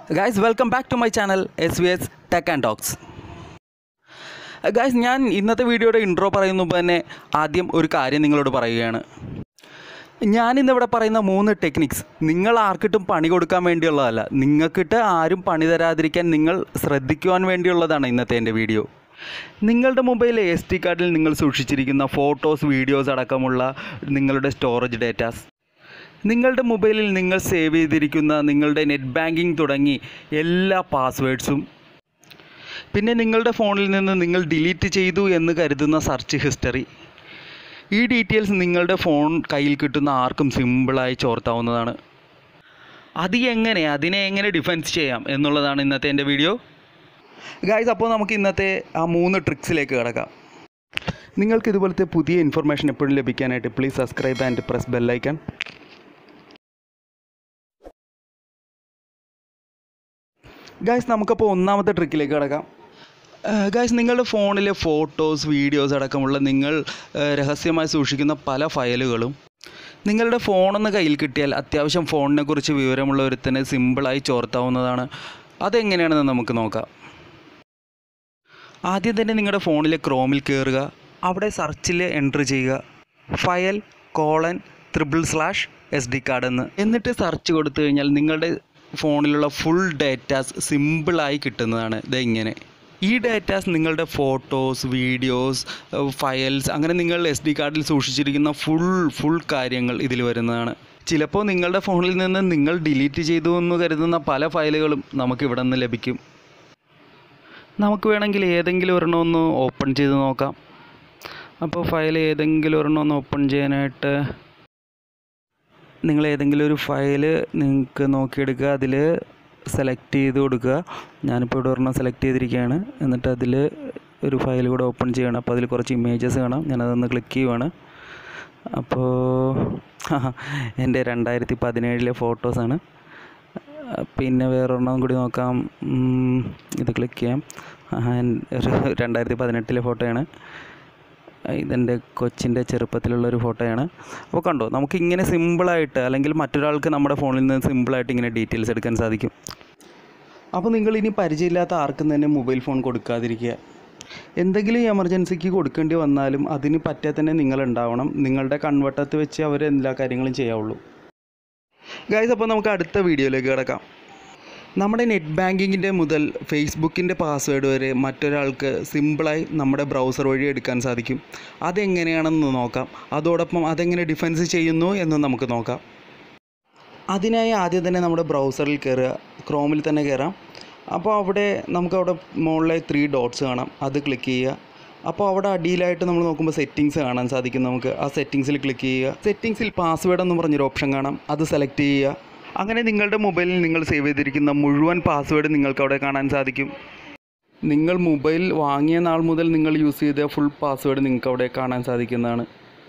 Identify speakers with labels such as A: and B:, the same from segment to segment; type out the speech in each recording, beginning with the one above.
A: guys welcome back to my channel S V S tech and talks guys ഞാൻ ഇന്നത്തെ വീഡിയോയുടെ intro പറയുന്ന മുമ്പ് തന്നെ ആദ്യം ഒരു കാര്യം നിങ്ങളോട് പറയുകയാണ് ഞാനിന്നിവിടെ പറയുന്ന മൂന്ന് ടെക്നിക്സ് നിങ്ങൾ ആർക്കിട്ടും പണി കൊടുക്കാൻ വേണ്ടിയുള്ളതല്ല നിങ്ങൾക്കിട്ട് ആരും പണി തരാതിരിക്കാൻ നിങ്ങൾ ശ്രദ്ധിക്കുവാൻ വേണ്ടിയുള്ളതാണ് ഇന്നത്തെ എൻ്റെ വീഡിയോ നിങ്ങളുടെ മൊബൈലിലെ എസ് ടി കാർഡിൽ നിങ്ങൾ സൂക്ഷിച്ചിരിക്കുന്ന ഫോട്ടോസ് വീഡിയോസ് അടക്കമുള്ള നിങ്ങളുടെ സ്റ്റോറേജ് ഡേറ്റാസ് നിങ്ങളുടെ മൊബൈലിൽ നിങ്ങൾ സേവ് ചെയ്തിരിക്കുന്ന നിങ്ങളുടെ നെറ്റ് ബാങ്കിങ് തുടങ്ങി എല്ലാ പാസ്വേഡ്സും പിന്നെ നിങ്ങളുടെ ഫോണിൽ നിന്ന് നിങ്ങൾ ഡിലീറ്റ് ചെയ്തു എന്ന് കരുതുന്ന സെർച്ച് ഹിസ്റ്ററി ഈ ഡീറ്റെയിൽസ് നിങ്ങളുടെ ഫോൺ കയ്യിൽ കിട്ടുന്ന ആർക്കും സിമ്പിളായി ചോർത്താവുന്നതാണ് അത് എങ്ങനെ അതിനെ എങ്ങനെ ഡിഫെൻസ് ചെയ്യാം എന്നുള്ളതാണ് ഇന്നത്തെ എൻ്റെ വീഡിയോ ഗായ്സ് അപ്പോൾ നമുക്ക് ഇന്നത്തെ ആ മൂന്ന് ട്രിക്സിലേക്ക് കിടക്കാം നിങ്ങൾക്ക് ഇതുപോലത്തെ പുതിയ ഇൻഫർമേഷൻ എപ്പോഴും ലഭിക്കാനായിട്ട് please subscribe and press bell icon guys നമുക്കപ്പോൾ ഒന്നാമത്തെ ട്രിക്കിലേക്ക് കിടക്കാം ഗായ്സ് നിങ്ങളുടെ ഫോണിലെ ഫോട്ടോസ് വീഡിയോസ് അടക്കമുള്ള നിങ്ങൾ ഏഹ്, രഹസ്യമായി സൂക്ഷിക്കുന്ന പല ഫയലുകളും നിങ്ങളുടെ ഫോണൊന്ന് കയ്യിൽ കിട്ടിയാൽ അത്യാവശ്യം ഫോണിനെ കുറിച്ച് വിവരമുള്ള ഒരുത്തന് സിമ്പിളായി ചോർത്താവുന്നതാണ് അതെങ്ങനെയാണെന്ന് നമുക്ക് നോക്കാം ആദ്യം തന്നെ നിങ്ങളുടെ ഫോണിലെ ക്രോമിൽ കയറുക അവിടെ സെർച്ചിൽ എൻ്റർ ചെയ്യുക file colon triple slash S D card എന്ന് എന്നിട്ട് സെർച്ച് കൊടുത്തു കഴിഞ്ഞാൽ നിങ്ങളുടെ ഫോണിലുള്ള ഫുൾ ഡേറ്റാസ് സിമ്പിളായി കിട്ടുന്നതാണ് ഇത് ഇങ്ങനെ ഈ ഡേറ്റാസ് നിങ്ങളുടെ ഫോട്ടോസ് വീഡിയോസ് ഫയൽസ് അങ്ങനെ നിങ്ങൾ എസ് ഡി കാർഡിൽ സൂക്ഷിച്ചിരിക്കുന്ന ഫുൾ ഫുൾ കാര്യങ്ങൾ ഇതിൽ വരുന്നതാണ് ചിലപ്പോൾ നിങ്ങളുടെ ഫോണിൽ നിന്ന് നിങ്ങൾ ഡിലീറ്റ് ചെയ്തു എന്ന് കരുതുന്ന പല ഫയലുകളും നമുക്ക് ഇവിടെ നിന്ന് ലഭിക്കും നമുക്ക് വേണമെങ്കിൽ ഏതെങ്കിലും ഒരെണ്ണം ഒന്ന് ഓപ്പൺ ചെയ്ത് നോക്കാം അപ്പോൾ ഫയൽ ഏതെങ്കിലും ഒരെണ്ണം ഒന്ന് ഓപ്പൺ ചെയ്യാനായിട്ട് നിങ്ങൾ ഏതെങ്കിലും ഒരു ഫയൽ നിങ്ങൾക്ക് നോക്കിയെടുക്കുക അതിൽ സെലക്ട് ചെയ്ത് കൊടുക്കുക ഞാനിപ്പോൾ ഇവിടെ ഒരെണ്ണം സെലക്ട് ചെയ്തിരിക്കുകയാണ് എന്നിട്ട് അതിൽ ഒരു ഫയൽ കൂടെ ഓപ്പൺ ചെയ്യണം അപ്പോൾ അതിൽ കുറച്ച് ഇമേജസ് കാണാം ഞാനതൊന്ന് ക്ലിക്ക് ചെയ്യുവാണ് അപ്പോൾ എൻ്റെ രണ്ടായിരത്തി പതിനേഴിലെ ഫോട്ടോസാണ് പിന്നെ വേറൊരെണ്ണം കൂടി നോക്കാം ഉം, ഇത് ക്ലിക്ക് ചെയ്യാം ആഹാ, എൻ- ഒരു രണ്ടായിരത്തി പതിനെട്ടിലെ ഫോട്ടോയാണ് ഇതെൻ്റെ കൊച്ചിൻ്റെ ചെറുപ്പത്തിലുള്ള ഒരു ഫോട്ടോയാണ് അപ്പോൾ കണ്ടോ നമുക്ക് ഇങ്ങനെ സിമ്പിളായിട്ട് അല്ലെങ്കിൽ മറ്റൊരാൾക്ക് നമ്മുടെ ഫോണിൽ നിന്ന് സിമ്പിളായിട്ട് ഇങ്ങനെ ഡീറ്റെയിൽസ് എടുക്കാൻ സാധിക്കും അപ്പോൾ നിങ്ങൾ ഇനി പരിചയമില്ലാത്ത ആർക്കും തന്നെ മൊബൈൽ ഫോൺ കൊടുക്കാതിരിക്കുക എന്തെങ്കിലും എമർജൻസിക്ക് കൊടുക്കേണ്ടി വന്നാലും അതിന് പറ്റിയ തന്നെ നിങ്ങൾ ഉണ്ടാവണം നിങ്ങളുടെ കൺവട്ടത്ത് വെച്ച് അവർ എല്ലാ കാര്യങ്ങളും ചെയ്യാവുള്ളൂ ഗൈസ് അപ്പോൾ നമുക്ക് അടുത്ത വീഡിയോയിലേക്ക് കിടക്കാം നമ്മുടെ നെറ്റ് ബാങ്കിങ്ങിൻ്റെ മുതൽ ഫേസ്ബുക്കിൻ്റെ പാസ്വേഡ് വരെ മറ്റൊരാൾക്ക് സിമ്പിളായി നമ്മുടെ ബ്രൗസർ വഴി എടുക്കാൻ സാധിക്കും അതെങ്ങനെയാണെന്ന് നോക്കാം അതോടൊപ്പം അതെങ്ങനെ ഡിഫെൻസ് ചെയ്യുന്നു എന്ന് നമുക്ക് നോക്കാം അതിനായി ആദ്യം തന്നെ നമ്മുടെ ബ്രൗസറിൽ കയറുക ക്രോമിൽ തന്നെ കയറാം അപ്പോൾ അവിടെ നമുക്ക് അവിടെ മുകളിലെ ത്രീ ഡോട്ട്സ് കാണാം അത് ക്ലിക്ക് ചെയ്യുക അപ്പോൾ അവിടെ അടിയിലായിട്ട് നമ്മൾ നോക്കുമ്പോൾ സെറ്റിങ്സ് കാണാൻ സാധിക്കും നമുക്ക് ആ സെറ്റിങ്സിൽ ക്ലിക്ക് ചെയ്യുക സെറ്റിങ്സിൽ പാസ്വേഡ് എന്ന് പറഞ്ഞൊരു ഓപ്ഷൻ കാണാം അത് സെലക്ട് ചെയ്യുക അങ്ങനെ നിങ്ങളുടെ മൊബൈലിൽ നിങ്ങൾ സേവ് ചെയ്തിരിക്കുന്ന മുഴുവൻ പാസ്വേഡ് നിങ്ങൾക്ക് അവിടെ കാണാൻ സാധിക്കും നിങ്ങൾ മൊബൈൽ വാങ്ങിയ നാൾ മുതൽ നിങ്ങൾ യൂസ് ചെയ്ത ഫുൾ പാസ്വേഡ് നിങ്ങൾക്ക് അവിടെ കാണാൻ സാധിക്കുന്നതാണ്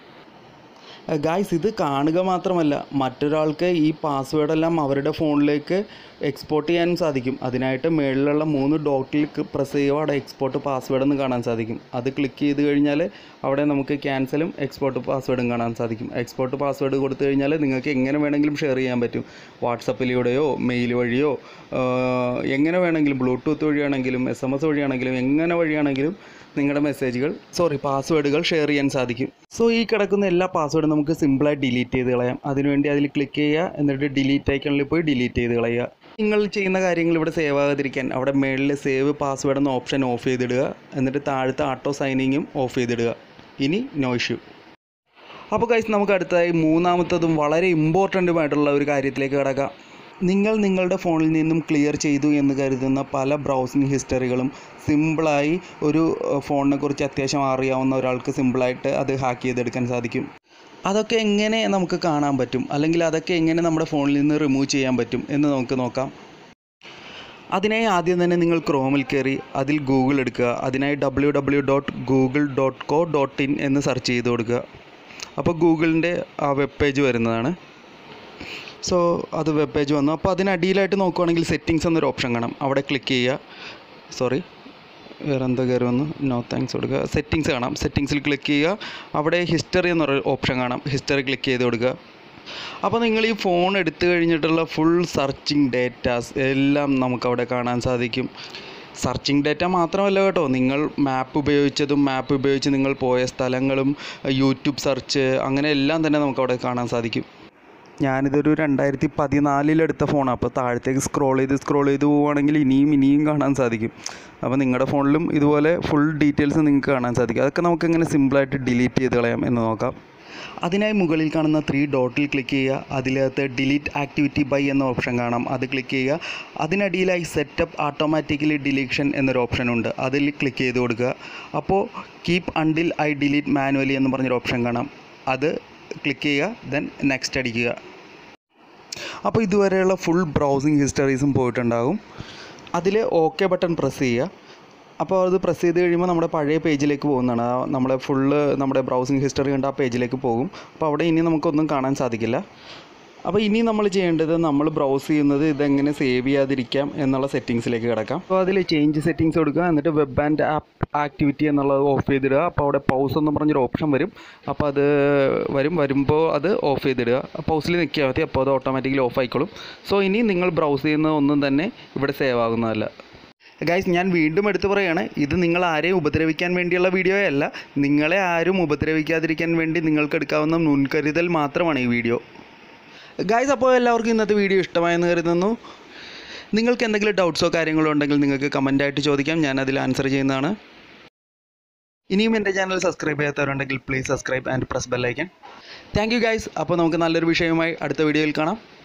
A: ഗായ്സ് ഇത് കാണുക മാത്രമല്ല മറ്റൊരാൾക്ക് ഈ പാസ്വേഡെല്ലാം അവരുടെ ഫോണിലേക്ക് എക്സ്പോർട്ട് ചെയ്യാനും സാധിക്കും അതിനായിട്ട് മുകളിലുള്ള മൂന്ന് ഡോട്ടിൽ പ്രസ് ചെയ്യുക അവിടെ എക്സ്പോർട്ട് പാസ്വേഡ് എന്ന് കാണാൻ സാധിക്കും അത് ക്ലിക്ക് ചെയ്ത് കഴിഞ്ഞാൽ അവിടെ നമുക്ക് ക്യാൻസലും എക്സ്പോർട്ട് പാസ്വേഡും കാണാൻ സാധിക്കും എക്സ്പോർട്ട് പാസ്വേഡ് കൊടുത്തു കഴിഞ്ഞാൽ നിങ്ങൾക്ക് എങ്ങനെ വേണമെങ്കിലും ഷെയർ ചെയ്യാൻ പറ്റും വാട്സപ്പിലൂടെയോ മെയിൽ വഴിയോ ആഹ്, എങ്ങനെ വേണമെങ്കിലും ബ്ലൂടൂത്ത് വഴിയാണെങ്കിലും എസ് എം എസ് വഴിയാണെങ്കിലും എങ്ങനെ വഴിയാണെങ്കിലും നിങ്ങളുടെ മെസ്സേജുകൾ സോറി പാസ്വേഡുകൾ ഷെയർ ചെയ്യാൻ സാധിക്കും സോ ഈ കിടക്കുന്ന എല്ലാ പാസ്വേഡും നമുക്ക് സിമ്പിളായി ഡിലീറ്റ് ചെയ്ത് കളയാം അതിനുവേണ്ടി അതിൽ ക്ലിക്ക് ചെയ്യുക എന്നിട്ട് ഡിലീറ്റ് ഐക്കണിൽ പോയി ഡിലീറ്റ് ചെയ്ത് കളയുക നിങ്ങൾ ചെയ്യുന്ന കാര്യങ്ങൾ ഇവിടെ സേവ് ആകാതിരിക്കാൻ അവിടെ മേളിൽ സേവ് പാസ്വേഡ് എന്ന ഓപ്ഷൻ ഓഫ് ചെയ്തിടുക എന്നിട്ട് താഴത്തെ ആട്ടോ സൈനിങ്ങും ഓഫ് ചെയ്തിടുക ഇനി നോ ഇഷ്യൂ അപ്പോൾ കൈസ് നമുക്ക് അടുത്തതായി മൂന്നാമത്തതും വളരെ ഇമ്പോർട്ടൻറ്റുമായിട്ടുള്ള ഒരു കാര്യത്തിലേക്ക് കിടക്കാം നിങ്ങൾ നിങ്ങളുടെ ഫോണിൽ നിന്നും ക്ലിയർ ചെയ്തു എന്ന് കരുതുന്ന പല ബ്രൗസിങ് ഹിസ്റ്ററികളും സിമ്പിളായി ഒരു ഏഹ്, ഫോണിനെ കുറിച്ച് അത്യാവശ്യം അറിയാവുന്ന ഒരാൾക്ക് സിമ്പിളായിട്ട് അത് ഹാക്ക് ചെയ്തെടുക്കാൻ സാധിക്കും അതൊക്കെ എങ്ങനെ നമുക്ക് കാണാൻ പറ്റും അല്ലെങ്കിൽ അതൊക്കെ എങ്ങനെ നമ്മുടെ ഫോണിൽ നിന്ന് റിമൂവ് ചെയ്യാൻ പറ്റും എന്ന് നമുക്ക് നോക്കാം അതിനായി ആദ്യം തന്നെ നിങ്ങൾ ക്രോമിൽ കയറി അതിൽ ഗൂഗിൾ എടുക്കുക അതിനായി W W dot Google dot co dot in എന്ന് സെർച്ച് ചെയ്ത് കൊടുക്കുക അപ്പോൾ ഗൂഗിളിൻ്റെ ആ വെബ് പേജ് വരുന്നതാണ് സോ അത് വെബ് പേജ് വന്നു അപ്പോൾ അതിനടിയിലായിട്ട് നോക്കുവാണെങ്കിൽ സെറ്റിങ്സ് എന്നൊരു ഓപ്ഷൻ കാണാം അവിടെ ക്ലിക്ക് ചെയ്യുക സോറി വേറെ എന്താ കയറി വന്നു നോ താങ്ക്സ് കൊടുക്കുക സെറ്റിങ്സ് കാണാം സെറ്റിങ്സിൽ ക്ലിക്ക് ചെയ്യുക അവിടെ ഹിസ്റ്ററി എന്നൊരു ഓപ്ഷൻ കാണാം ഹിസ്റ്ററി ക്ലിക്ക് ചെയ്ത് കൊടുക്കുക അപ്പോൾ നിങ്ങൾ ഈ ഫോൺ എടുത്തു കഴിഞ്ഞിട്ടുള്ള ഫുൾ സെർച്ചിങ് ഡേറ്റാസ് എല്ലാം നമുക്കവിടെ കാണാൻ സാധിക്കും സെർച്ചിങ് ഡേറ്റ മാത്രമല്ല കേട്ടോ നിങ്ങൾ മാപ്പ് ഉപയോഗിച്ചതും മാപ്പ് ഉപയോഗിച്ച് നിങ്ങൾ പോയ സ്ഥലങ്ങളും യൂട്യൂബ് സെർച്ച് അങ്ങനെ എല്ലാം തന്നെ നമുക്കവിടെ കാണാൻ സാധിക്കും ഞാനിതൊരു രണ്ടായിരത്തി പതിനാലിലെടുത്ത ഫോണാണ് അപ്പോൾ താഴത്തേക്ക് സ്ക്രോൾ ചെയ്ത് സ്ക്രോൾ ചെയ്ത് പോവുകയാണെങ്കിൽ ഇനിയും ഇനിയും കാണാൻ സാധിക്കും അപ്പോൾ നിങ്ങളുടെ ഫോണിലും ഇതുപോലെ ഫുൾ ഡീറ്റെയിൽസ് നിങ്ങൾക്ക് കാണാൻ സാധിക്കും അതൊക്കെ നമുക്ക് എങ്ങനെ സിമ്പിളായിട്ട് ഡിലീറ്റ് ചെയ്ത് കളയാം എന്ന് നോക്കാം അതിനായി മുകളിൽ കാണുന്ന ത്രീ ഡോട്ടിൽ ക്ലിക്ക് ചെയ്യുക അതിനകത്ത് ഡിലീറ്റ് ആക്ടിവിറ്റി ബൈ എന്ന ഓപ്ഷൻ കാണാം അത് ക്ലിക്ക് ചെയ്യുക അതിനടിയിലായി സെറ്റപ്പ് ഓട്ടോമാറ്റിക്കലി ഡിലീഷൻ എന്നൊരു ഓപ്ഷൻ ഉണ്ട് അതിൽ ക്ലിക്ക് ചെയ്ത് കൊടുക്കുക അപ്പോൾ keep until I delete manually എന്ന് പറഞ്ഞൊരു ഓപ്ഷൻ കാണാം അത് ക്ലിക്ക് ചെയ്യുക ദെൻ നെക്സ്റ്റ് അടിക്കുക അപ്പോൾ ഇതുവരെയുള്ള ഫുൾ ബ്രൗസിങ് ഹിസ്റ്ററീസും പോയിട്ടുണ്ടാകും അതിൽ ഓക്കെ ബട്ടൺ പ്രസ് ചെയ്യുക അപ്പോൾ അത് പ്രസ് ചെയ്ത് കഴിയുമ്പോൾ നമ്മുടെ പഴയ പേജിലേക്ക് പോകുന്നതാണ് ആ നമ്മുടെ ഫുള്ള് നമ്മുടെ ബ്രൗസിങ് ഹിസ്റ്ററി കണ്ട് ആ പേജിലേക്ക് പോകും അപ്പോൾ അവിടെ ഇനി നമുക്കൊന്നും കാണാൻ സാധിക്കില്ല അപ്പോൾ ഇനി നമ്മൾ ചെയ്യേണ്ടത് നമ്മൾ ബ്രൗസ് ചെയ്യുന്നത് ഇതെങ്ങനെ സേവ് ചെയ്യാതിരിക്കാം എന്നുള്ള സെറ്റിങ്സിലേക്ക് കിടക്കാം അപ്പോൾ അതിൽ ചേഞ്ച് സെറ്റിങ്സ് കൊടുക്കുക എന്നിട്ട് വെബ് ആൻഡ് ആപ്പ് ആക്ടിവിറ്റി എന്നുള്ളത് ഓഫ് ചെയ്തിടുക അപ്പോൾ അവിടെ പൗസ് എന്ന് പറഞ്ഞൊരു ഓപ്ഷൻ വരും അപ്പോൾ അത് വരും വരുമ്പോൾ അത് ഓഫ് ചെയ്തിടുക പൗസിൽ നിൽക്കിയാൽ മതി അപ്പോൾ അത് ഓട്ടോമാറ്റിക്കലി ഓഫ് ആയിക്കോളും സോ ഇനി നിങ്ങൾ ബ്രൗസ് ചെയ്യുന്ന ഒന്നും തന്നെ ഇവിടെ സേവ് ആകുന്നതല്ല ഗൈസ് ഞാൻ വീണ്ടും എടുത്തു പറയുകയാണ് ഇത് നിങ്ങൾ ആരെയും ഉപദ്രവിക്കാൻ വേണ്ടിയുള്ള വീഡിയോ അല്ല നിങ്ങളെ ആരും ഉപദ്രവിക്കാതിരിക്കാൻ വേണ്ടി നിങ്ങൾക്ക് എടുക്കാവുന്ന മുൻകരുതൽ മാത്രമാണ് ഈ വീഡിയോ ഗൈസ് അപ്പോൾ എല്ലാവർക്കും ഇന്നത്തെ വീഡിയോ ഇഷ്ടമായെന്ന് കരുതുന്നു നിങ്ങൾക്ക് എന്തെങ്കിലും ഡൗട്ട്സോ കാര്യങ്ങളോ ഉണ്ടെങ്കിൽ നിങ്ങൾക്ക് കമൻ്റായിട്ട് ചോദിക്കാം ഞാൻ അതിൽ ആൻസർ ചെയ്യുന്നതാണ് ഇനിയും എൻ്റെ ചാനൽ സബ്സ്ക്രൈബ് ചെയ്യാത്തവരുണ്ടെങ്കിൽ please subscribe and press bell icon thank you guys അപ്പോൾ നമുക്ക് നല്ലൊരു വിഷയവുമായി അടുത്ത വീഡിയോയിൽ കാണാം